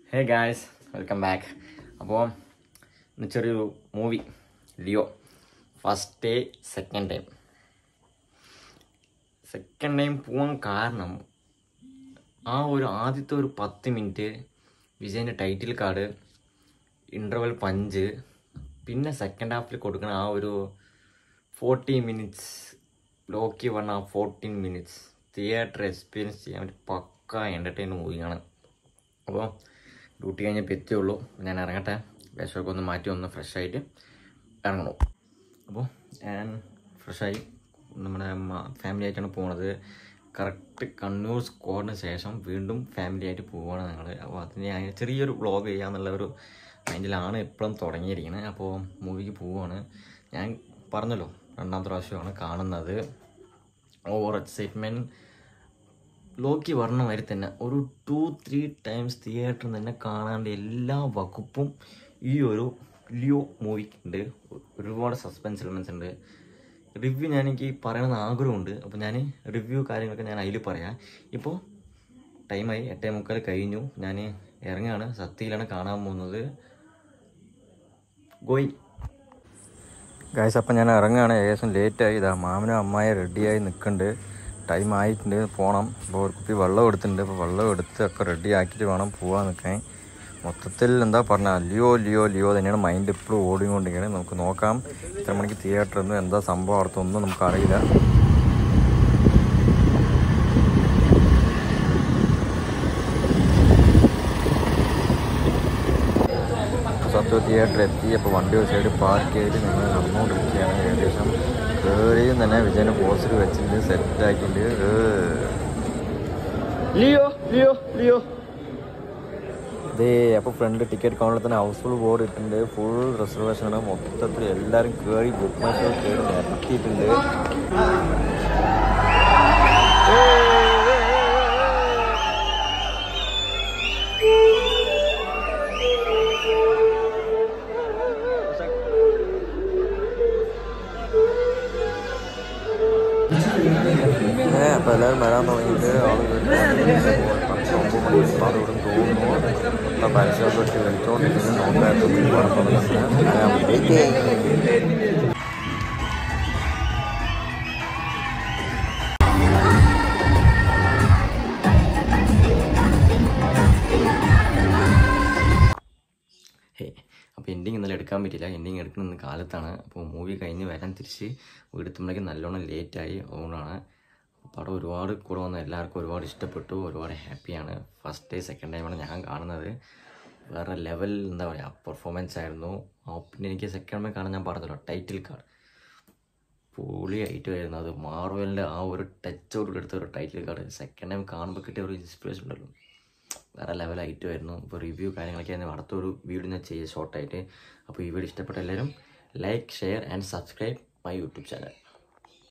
hey guys welcome back അപ്പോൾ ഇന്ന് ചെറിയൊരു movie Leo first day second time second time പോകാൻ കാരണം ആ ഒരു ആദ്യത്തെ ഒരു പത്ത് മിനിറ്റ് വിജയൻ്റെ ടൈറ്റിൽ കാർഡ് ഇൻ്റർവൽ പഞ്ച് പിന്നെ സെക്കൻഡ് ഹാഫിൽ കൊടുക്കുന്ന ആ ഒരു ഫോർട്ടി മിനിറ്റ്സ് ലോക്കി വന്ന ആ ഫോർട്ടീൻ മിനിറ്റ്സ് തിയേറ്റർ എക്സ്പീരിയൻസ് ചെയ്യാൻ വേണ്ടി പക്ക എൻ്റർടൈൻ മൂവിയാണ് അപ്പോൾ ഡ്യൂട്ടി കഴിഞ്ഞപ്പോൾ എത്തിയുള്ളൂ ഞാൻ ഇറങ്ങട്ടെ വിഷമൊക്കെ ഒന്ന് മാറ്റി ഒന്ന് ഫ്രഷ് ആയിട്ട് ഇറങ്ങണം അപ്പോൾ ഞാൻ ഫ്രഷായി നമ്മുടെ ഫാമിലി ആയിട്ടാണ് പോണത് കറക്റ്റ് കണ്ണൂർ സ്കോറിന് ശേഷം വീണ്ടും ഫാമിലി ആയിട്ട് പോവുകയാണ് ഞങ്ങൾ അപ്പോൾ അതിന് ഞാൻ ചെറിയൊരു വ്ളോഗ് ചെയ്യാന്നുള്ള ഒരു മൈൻഡിലാണ് ഇപ്പോഴും തുടങ്ങിയിരിക്കുന്നത് അപ്പോൾ മൂവിക്ക് പോവുകയാണ് ഞാൻ പറഞ്ഞല്ലോ രണ്ടാമത്തെ പ്രാവശ്യമാണ് കാണുന്നത് ഓവർ എക്സൈറ്റ്മെൻറ്റ് ലോക്കി പറഞ്ഞ മാതിരി തന്നെ ഒരു ടു ത്രീ ടൈംസ് തിയേറ്ററിൽ തന്നെ കാണാണ്ട് എല്ലാ വകുപ്പും ഈ ഒരു ലിയോ മൂവിക്കുണ്ട് ഒരുപാട് സസ്പെൻസ് എലമെൻസ് ഉണ്ട് റിവ്യൂ ഞാൻ എനിക്ക് പറയണമെന്ന് ആഗ്രഹമുണ്ട് അപ്പോൾ ഞാൻ റിവ്യൂ കാര്യങ്ങളൊക്കെ ഞാൻ അതിൽ പറയാം ഇപ്പോൾ ടൈമായി എട്ടേ മുക്കാൽ കഴിഞ്ഞു ഞാൻ ഇറങ്ങുകയാണ് സത്യയിലാണ് കാണാൻ പോകുന്നത് ഗോയി ഗായ്സ് അപ്പം ഞാൻ ഇറങ്ങുകയാണ് ഏകദേശം ലേറ്റായി ഇതാ മാമനും അമ്മായി റെഡിയായി നിൽക്കുന്നുണ്ട് ടൈം ആയിട്ടുണ്ട് പോകണം അപ്പോൾ ഒരു കുപ്പി വെള്ളം എടുത്തിട്ടുണ്ട് അപ്പോൾ വെള്ളം എടുത്ത് ഒക്കെ റെഡി ആക്കിയിട്ട് വേണം പോകാൻ നിൽക്കാൻ മൊത്തത്തിൽ എന്താ പറഞ്ഞാൽ ലിയോ ലിയോ ലിയോ തന്നെയാണ് മൈൻഡ് ഇപ്പോഴും ഓടിക്കൊണ്ടിരിക്കുന്നത് നമുക്ക് നോക്കാം ഇത്ര മണിക്ക് തിയേറ്ററിൽ നിന്ന് എന്താ സംഭവം അടുത്തൊന്നും നമുക്കറിയില്ല സത്യ തിയേറ്ററിൽ എത്തി അപ്പോൾ വണ്ടി ഒരു സൈഡ് പാർക്ക് ചെയ്ത് നിങ്ങൾ നടന്നുകൊണ്ടിരിക്കുകയാണ് ഏകദേശം കയറിയും തന്നെ വിജയന് പോസ്റ്റർ വെച്ചിട്ടുണ്ട് സെറ്റ് ആക്കിയിട്ടുണ്ട് ലിയോ ലിയോ ലിയോ ഇതേ അപ്പോൾ ഫ്രണ്ട് ടിക്കറ്റ് കൗണ്ടറിൽ തന്നെ ഹൗസ്ഫുൾ ബോർഡ് ഇട്ടിട്ടുണ്ട് ഫുൾ റിസർവേഷനാണ് മൊത്തത്തിൽ എല്ലാവരും കയറി ബുക്ക് മൈ ഷോ കയറി നിരത്തിയിട്ടുണ്ട് ഏ അപ്പോൾ എല്ലാവരും വരാൻ തുടങ്ങിയിട്ട് ആളുകൾ പത്ത് ഒമ്പത് മണി ആളുകൾ തോന്നുന്നു മൊത്തം പരസ്യമൊക്കെ ഇട്ട് വലിച്ചുകൊണ്ടിരിക്കുന്നു നോക്കായിരുന്നു കുഴപ്പമൊന്നുമില്ല ഹേ അപ്പോൾ എൻഡിങ് ഇന്നലെ എടുക്കാൻ പറ്റില്ല എൻഡിങ് എടുക്കുന്നത് കാലത്താണ് അപ്പോൾ മൂവി കഴിഞ്ഞ് വരാൻ തിരിച്ച് വീടെത്തുമ്പോഴേക്കും നല്ലോണം ലേറ്റായി അതുകൊണ്ടാണ് പടം ഒരുപാട് കൂടെ വന്ന എല്ലാവർക്കും ഒരുപാട് ഇഷ്ടപ്പെട്ടു ഒരുപാട് ഹാപ്പിയാണ് ഫസ്റ്റ് ഡേ സെക്കൻഡ് ടൈമാണ് ഞാൻ കാണുന്നത് വേറെ ലെവൽ എന്താ പറയുക പെർഫോമൻസ് ആയിരുന്നു ആ, പിന്നെ എനിക്ക് സെക്കൻഡ് ടൈം കാണാൻ ഞാൻ പറഞ്ഞല്ലോ ടൈറ്റിൽ കാർഡ് പൊളിയായിട്ട് വരുന്നത് അത് മാർവലിൻ്റെ ആ ഒരു ടച്ചോട് എടുത്ത ഒരു ടൈറ്റിൽ കാർഡ് സെക്കൻഡ് ടൈം കാണുമ്പോൾ കിട്ടിയ ഒരു ഇൻസ്പിറേഷൻ ഉണ്ടല്ലോ വേറെ ലെവലായിട്ട് വരുന്നു ഇപ്പോൾ റിവ്യൂ കാര്യങ്ങളൊക്കെ ഞാൻ അടുത്തൊരു വീഡിയോ ഞാൻ ചെയ്യുക ഷോർട്ടായിട്ട് അപ്പോൾ ഈ വീഡിയോ ഇഷ്ടപ്പെട്ട എല്ലാവരും like share and subscribe my YouTube channel